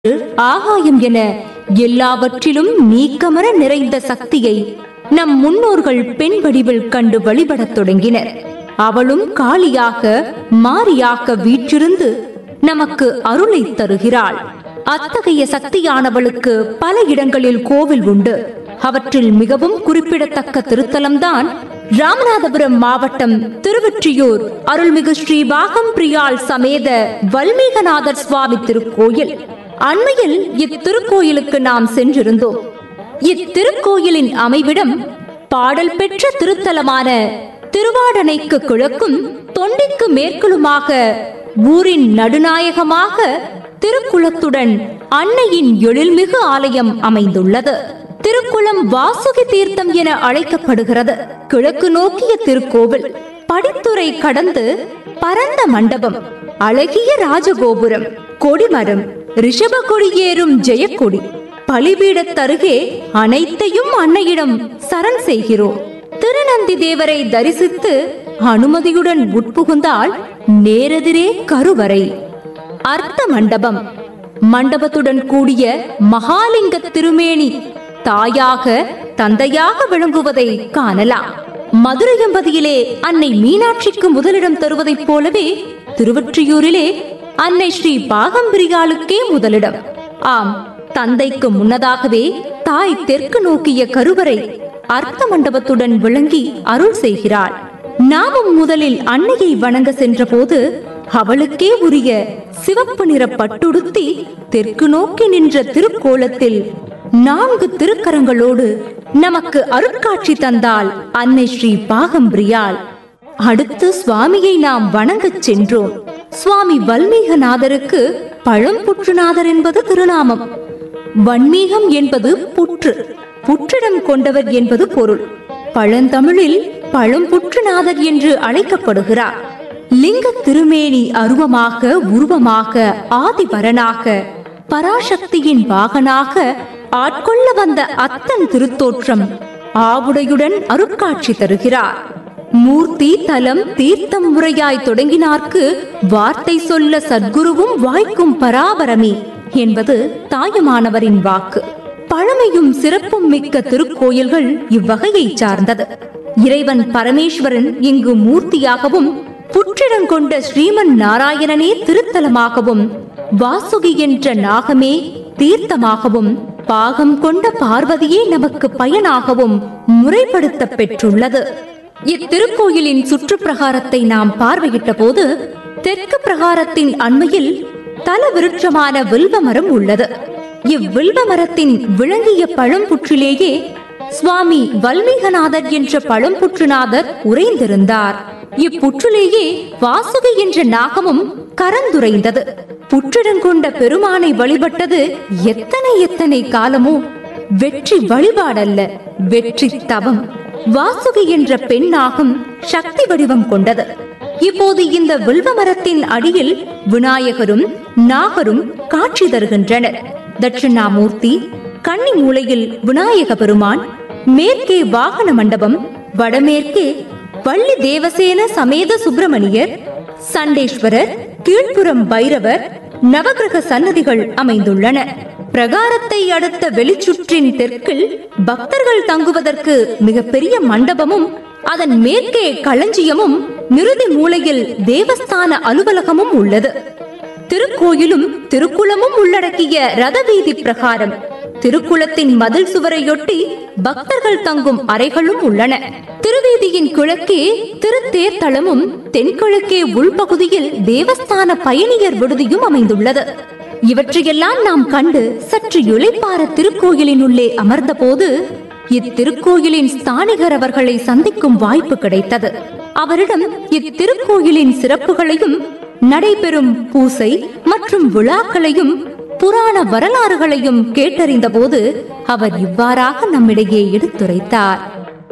ஆகாயம் என எல்லாவற்றிலும் நீக்கமர நிறைந்த சக்தியை நம் முன்னோர்கள் பெண் வடிவில் கண்டு வழிபடத் தொடங்கினர் அவளும் காளியாக மாரியாக வீற்றிருந்து நமக்கு அருளை தருகிறாள் அத்தகைய சக்தியானவளுக்கு பல இடங்களில் கோவில் உண்டு அவற்றில் மிகவும் குறிப்பிடத்தக்க திருத்தலம்தான் ராமநாதபுரம் மாவட்டம் திருவொற்றியூர் அருள்மிகு ஸ்ரீ பாகம் பிரியாள் சமேத வல்மீகநாதர் சுவாமி திருக்கோயில் அண்மையில் இத்திருக்கோயிலுக்கு நாம் சென்றிருந்தோம் இத்திருக்கோயிலின் அமைவிடம் பாடல் பெற்ற திருத்தலமான திருவாடனைக்கு கிழக்கும் தொண்டிக்கு மேற்குலுமாக ஊரின் நடுநாயகமாக திருக்குளத்துடன் அன்னையின் எழில்மிகு ஆலயம் அமைந்துள்ளது திருக்குளம் வாசுகி தீர்த்தம் என அழைக்கப்படுகிறது கிழக்கு நோக்கிய திருக்கோவில் படித்துறை கடந்து பரந்த மண்டபம் அழகிய ராஜகோபுரம் கொடிமரம் ரிஷப கொடி ஏறும் ஜெயக்கொடி பலிபீடத்தருகே அனைத்தையும் அன்னையிடம் சரண் செய்கிறோம் திருநந்தி தேவரை தரிசித்து அனுமதியுடன் உட்புகுந்தால் நேரெதிரே கருவறை அர்த்த மண்டபம் மண்டபத்துடன் கூடிய மகாலிங்க திருமேனி தாயாக தந்தையாக விளங்குவதை காணலாம் மதுரை எம்பதியிலே அன்னை மீனாட்சிக்கு முதலிடம் தருவதைப் போலவே திருவொற்றியூரிலே அன்னை ஸ்ரீ பாகம்பிரியாளுக்கே முதலிடம் ஆம் தந்தைக்கு முன்னதாகவே தாய் தெற்கு நோக்கிய கருவறை அர்த்த மண்டபத்துடன் விளங்கி அருள் செய்கிறாள் நாமும் முதலில் அன்னையை வணங்க சென்றபோது அவளுக்கே உரிய சிவப்பு நிற பட்டுடுத்தி தெற்கு நோக்கி நின்ற திருக்கோலத்தில் நான்கு திருக்கரங்களோடு நமக்கு அருட்காட்சி தந்தால் அன்னை ஸ்ரீ பாகம்பிரியாள் அடுத்து சுவாமியை நாம் வணங்கச் சென்றோம் சுவாமி வல்மீகநாதருக்கு பழம்புற்றுநாதர் என்பது திருநாமம் வன்மீகம் என்பது புற்று புற்றிடம் கொண்டவர் என்பது பொருள் பழந்தமிழில் பழம்புற்றுநாதர் என்று அழைக்கப்படுகிறார் லிங்க திருமேனி அருவமாக உருவமாக ஆதிபரனாக பராசக்தியின் வாகனாக ஆட்கொள்ள வந்த அத்தன் திருத்தோற்றம் ஆவுடையுடன் அருட்காட்சி தருகிறார் மூர்த்தி தலம் தீர்த்தம் முறையாய் தொடங்கினார்க்கு வார்த்தை சொல்ல சத்குருவும் வாய்க்கும் பராபரமே என்பது தாயுமானவரின் வாக்கு பழமையும் சிறப்பும் மிக்க திருக்கோயில்கள் இவ்வகையை சார்ந்தது இறைவன் பரமேஸ்வரன் இங்கு மூர்த்தியாகவும் புற்றிடம் கொண்ட ஸ்ரீமன் நாராயணனே திருத்தலமாகவும் வாசுகி என்ற நாகமே தீர்த்தமாகவும் பாகம் கொண்ட பார்வதியே நமக்கு பயனாகவும் முறைப்படுத்த பெற்றுள்ளது இத்திருக்கோயிலின் சுற்றுப்பிரகாரத்தை நாம் பார்வையிட்ட போது தெற்கு பிரகாரத்தின் அண்மையில் தல விருட்சமான வில்வ மரம் உள்ளது இவ்வில்வ மரத்தின் விளங்கிய பழம்புற்றிலேயே சுவாமி வல்மீகநாதர் என்ற பழம்புற்றுநாதர் உறைந்திருந்தார் இப்புற்றிலேயே வாசுகி என்ற நாகமும் கரந்துரைந்தது புற்றிடங்கொண்ட பெருமானை வழிபட்டது எத்தனை எத்தனை காலமோ வெற்றி வழிபாடல்ல வெற்றி தவம் வாசுகி என்ற பெண் நாகம் சக்தி வடிவம் கொண்டது இப்போது இந்த வில்வ மரத்தின் அடியில் விநாயகரும் நாகரும் காட்சி தருகின்றனர் தட்சிணாமூர்த்தி கன்னி மூலையில் விநாயக பெருமான் மேற்கே வாகன மண்டபம் வடமேற்கே வள்ளி தேவசேன சமேத சுப்பிரமணியர் சண்டேஸ்வரர் கீழ்ப்புறம் பைரவர் நவகிரக சன்னதிகள் அமைந்துள்ளன பிரகாரத்தை அடுத்த வெளிச்சுற்றின் தெற்கில் பக்தர்கள் தங்குவதற்கு மிகப்பெரிய மண்டபமும் அதன் மேற்கே களஞ்சியமும் நிறுதி மூலையில் தேவஸ்தான அலுவலகமும் உள்ளது திருக்கோயிலும் திருக்குளமும் உள்ளடக்கிய ரதவீதி பிரகாரம் திருக்குளத்தின் மதில் சுவரையொட்டி பக்தர்கள் தங்கும் அறைகளும் உள்ளன திருவீதியின் கிழக்கே திருத்தேர்தளமும் தென்கிழக்கே உள்பகுதியில் தேவஸ்தான பயணியர் விடுதியும் அமைந்துள்ளது இவற்றையெல்லாம் நாம் கண்டு சற்று இளைப்பார திருக்கோயிலின் உள்ளே அமர்ந்தபோது இத்திருக்கோயிலின் ஸ்தானிகர் அவர்களை சந்திக்கும் வாய்ப்பு கிடைத்தது அவரிடம் இத்திருக்கோயிலின் சிறப்புகளையும் நடைபெறும் பூசை மற்றும் விழாக்களையும் புராண வரலாறுகளையும் கேட்டறிந்த போது அவர் இவ்வாறாக நம்மிடையே எடுத்துரைத்தார்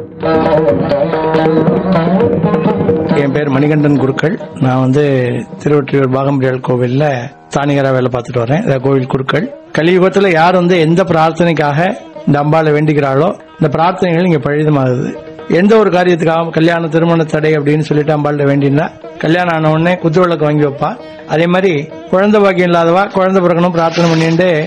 என் பேர் மணிகண்டன் குருக்கள் நான் வந்து திருவொற்றியூர் பாகம்பிரியாள் கோவில்ல ஸ்தானிகரா வேலை பார்த்துட்டு வரேன் இந்த கோவில் குருக்கள் கலியுகத்துல யார் வந்து எந்த பிரார்த்தனைக்காக இந்த அம்பாளை வேண்டிக்கிறாளோ இந்த பிரார்த்தனைகள் இங்க பழிதமாகுது எந்த ஒரு காரியத்துக்காக கல்யாண திருமண தடை அப்படின்னு சொல்லிட்டு அம்பாள்கிட்ட வேண்டினா கல்யாணம் ஆன உடனே குத்து விளக்கு வாங்கி வைப்பா அதே மாதிரி குழந்தை பாக்கியம் இல்லாதவா குழந்தை பிறக்கணும் பிரார்த்தனை பண்ணிட்டு